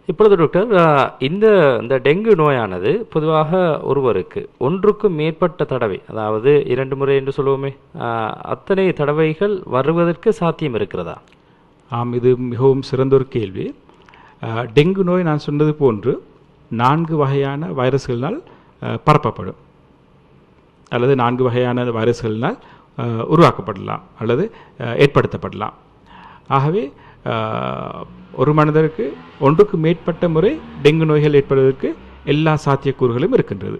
இப்பொழுது டாக்டர் அஹ், இந்த இந்த டெங்கு நோயானது பொதுவாக ஒருவருக்கு ஒன்றுக்கும் மேற்பட்ட தடவை அதாவது இரண்டு முறை என்று சொல்லுவோமே அஹ், அத்தனை தடவைகள் வருவதற்கு சாத்தியம் இருக்கிறதா ஆம் இது மிகவும் சிறந்த ஒரு கேள்வி அஹ், டெங்கு நோய் நான் சொன்னது போன்று நான்கு வகையான வைரஸ்களினால் அஹ், பரப்பப்படும் அல்லது நான்கு வகையான வைரஸ்களினால் அஹ், உருவாக்கப்படலாம் அல்லது அஹ், ஏற்படுத்தப்படலாம் ஆகவே அஹ், ஒரு மனிதருக்கு ஒன்றுக்கு மேற்பட்ட முறை டெங்கு நோய்கள் ஏற்படுவதற்கு எல்லா சாத்தியக்கூறுகளும் இருக்கின்றது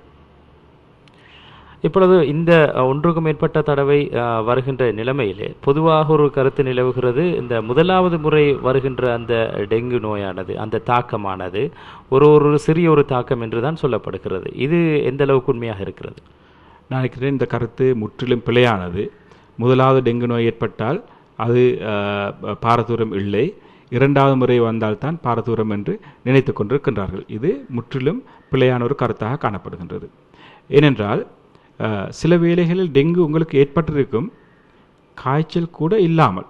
இப்பொழுது இந்த அஹ், ஒன்றுக்கு மேற்பட்ட தடவை அஹ், வருகின்ற நிலைமையிலே பொதுவாக ஒரு கருத்து நிலவுகிறது இந்த முதலாவது முறை வருகின்ற அந்த டெங்கு நோயானது அந்த தாக்கமானது ஒரு ஒரு சிறிய ஒரு தாக்கம் என்று தான் சொல்லப்படுகிறது இது எந்த அளவுக்கு உண்மையாக இருக்கிறது நான் நினைக்கிறேன் இந்த கருத்து முற்றிலும் பிழையானது முதலாவது டெங்கு நோய் ஏற்பட்டால் அது அஹ், பாரதூரம் இல்லை இரண்டாவது முறை வந்தால்தான் பாரதூரம் என்று நினைத்து கொண்டிருக்கின்றார்கள் இது முற்றிலும் பிழையான ஒரு கருத்தாக காணப்படுகின்றது ஏனென்றால் அஹ், சில வேளைகளில் டெங்கு உங்களுக்கு ஏற்பட்டிருக்கும் காய்ச்சல் கூட இல்லாமல்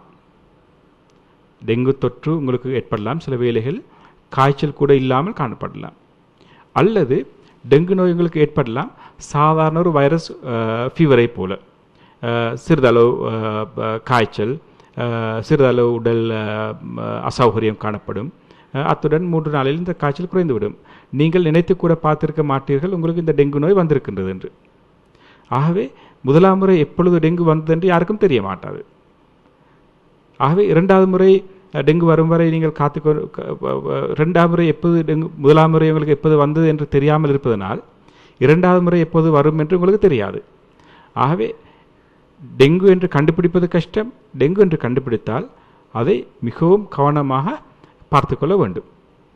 டெங்கு தொற்று உங்களுக்கு ஏற்படலாம் சில வேளைகள் காய்ச்சல் கூட இல்லாமல் காணப்படலாம் அல்லது டெங்கு நோய் உங்களுக்கு ஏற்படலாம் சாதாரண ஒரு வைரஸ் ஃபீவரை போல அஹ், சிறிதளவு அஹ், ப- காய்ச்சல் அஹ், சிறிதளவு உடல் அஹ், ம- அசௌகரியம் காணப்படும் அஹ், அத்துடன் மூன்று நாளில் இந்த காய்ச்சல் குறைந்துவிடும் நீங்கள் நினைத்து கூட பார்த்திருக்க மாட்டீர்கள் உங்களுக்கு இந்த டெங்கு நோய் வந்திருக்கின்றது என்று ஆகவே முதலாம் முறை எப்பொழுது டெங்கு வந்தது என்று யாருக்கும் தெரிய மாட்டாது ஆகவே இரண்டாவது முறை அஹ், டெங்கு வரும் வரை நீங்கள் காத்து கொ- க- வ- வ- இரண்டாம் முறை எப்போது டெங்கு முதலாம் முறை உங்களுக்கு எப்போது வந்தது என்று தெரியாமல் இருப்பதனால் இரண்டாவது முறை எப்போது வரும் என்று உங்களுக்கு தெரியாது ஆகவே டெங்கு என்று கண்டுபிடிப்பது கஷ்டம் டெங்கு என்று கண்டுபிடித்தால் அதை மிகவும் கவனமாக பார்த்துக்கொள்ள வேண்டும்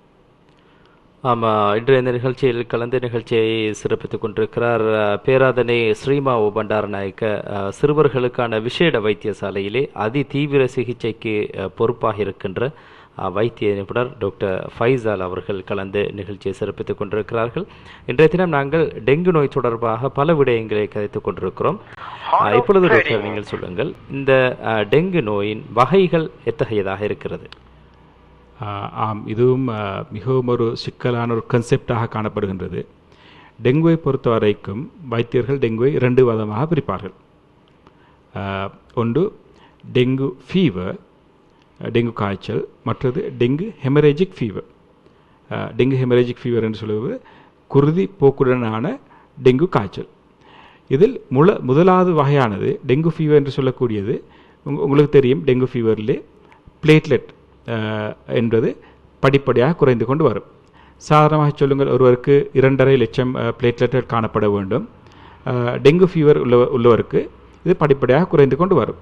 ஆமாம் இன்றைய இந்த நிகழ்ச்சியில் கலந்த நிகழ்ச்சியை சிறப்பித்துக் கொண்டிருக்கிறார் அஹ், பேராதனை ஸ்ரீமா பண்டாரநாயக்க அஹ், சிறுவர்களுக்கான விசேட வைத்தியசாலையிலே அதி தீவிர சிகிச்சைக்கு அஹ், பொறுப்பாக இருக்கின்ற அஹ், வைத்திய நிபுணர் டாக்டர் ஃபைசால் அவர்கள் கலந்து நிகழ்ச்சியை சிறப்பித்துக் கொண்டிருக்கிறார்கள் இன்றைய தினம் நாங்கள் டெங்கு நோய் தொடர்பாக பல விடயங்களை கதைத்துக் கொண்டிருக்கிறோம் அஹ், இப்பொழுது டாக்டர் நீங்கள் சொல்லுங்கள் இந்த அஹ், டெங்கு நோயின் வகைகள் எத்தகையதாக இருக்கிறது ஆஹ் ஆம் இதுவும் ஆஹ், மிகவும் ஒரு சிக்கலான ஒரு கன்செப்டாக காணப்படுகின்றது டெங்குவை பொறுத்த வரைக்கும் வைத்தியர்கள் டெங்குவை இரண்டு விதமாக பிரிப்பார்கள் ஆஹ், ஒன்று டெங்கு ஃபீவர் டெங்கு காய்ச்சல் மற்றது dengue haemorrhagic fever dengue haemorrhagic fever என்று சொல்லுவது குருதி போக்குடனான டெங்கு காய்ச்சல் இதில் முல முதலாவது வகையானது டெங்கு ஃபீவர் என்று சொல்லக்கூடியது உங்க- உங்களுக்கு தெரியும் டெங்கு ஃபீவரிலே பிளேட்லெட் என்பது படிப்படியாக குறைந்து கொண்டு வரும் சாதாரணமாக சொல்லுங்கள் ஒருவருக்கு இரண்டரை லட்சம் பிளேட்லெட்டுகள் காணப்பட வேண்டும் அஹ், டெங்கு ஃபீவர் உள்ள உள்ளவருக்கு இது படிப்படியாக குறைந்து கொண்டு வரும்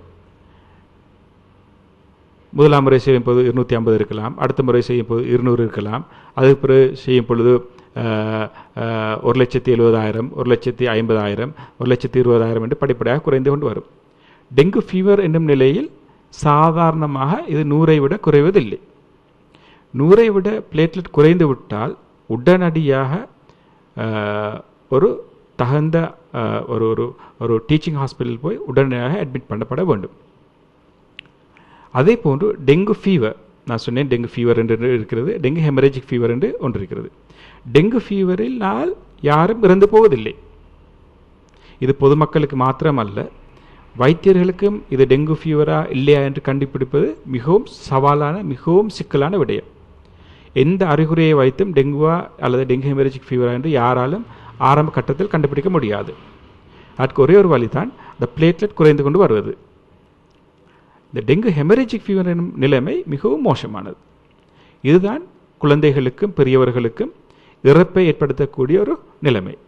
முதலாம் முறை செய்யும் போது இருநூற்றி ஐம்பது இருக்கலாம் அடுத்த முறை செய்யும் போது இருநூறு இருக்கலாம் அதுக்கு பிறகு செய்யும் பொழுது அஹ், அஹ், ஒரு லட்சத்தி எழுபதாயிரம் ஒரு லட்சத்தி ஐம்பதாயிரம் ஒரு லட்சத்தி இருபதாயிரம் என்று படிப்படியாக குறைந்து கொண்டு வரும் டெங்கு ஃபீவர் என்னும் நிலையில் சாதாரணமாக இது நூறை விட குறைவதில்லை நூறை விட பிளேட்லெட் குறைந்து விட்டால் உடனடியாக அஹ், ஒரு தகுந்த அஹ், ஒரு ஒரு ஒரு டீச்சிங் ஹாஸ்பிட்டல் போய் உடனடியாக அட்மிட் பண்ணப்பட வேண்டும் அதே போன்று டெங்கு ஃபீவர் நான் சொன்னேன் டெங்கு ஃபீவர் என்று இருக்கிறது டெங்கு ஹெமரேஜிக் ஃபீவர் என்று ஒன்று இருக்கிறது டெங்கு ஃபீவரில் நாள் யாரும் இறந்து போவதில்லை இது பொதுமக்களுக்கு மாத்திரமல்ல வைத்தியர்களுக்கும் இது டெங்கு ஃபீவரா இல்லையா என்று கண்டுபிடிப்பது மிகவும் சவாலான மிகவும் சிக்கலான விடயம் எந்த அறிகுறியை வைத்தும் டெங்குவா அல்லது டெங்கு ஹெமரேஜிக் ஃபீவரா என்று யாராலும் ஆரம்ப கட்டத்தில் கண்டுபிடிக்க முடியாது அதுக்கு ஒரே ஒரு வழிதான் இந்த பிளேட்லெட் குறைந்து கொண்டு வருவது இந்த டெங்கு ஹெமரேஜிக் ஃபீவர் எனும் நிலைமை மிகவும் மோசமானது இதுதான் குழந்தைகளுக்கும் பெரியவர்களுக்கும் இறப்பை ஏற்படுத்தக்கூடிய ஒரு நிலைமை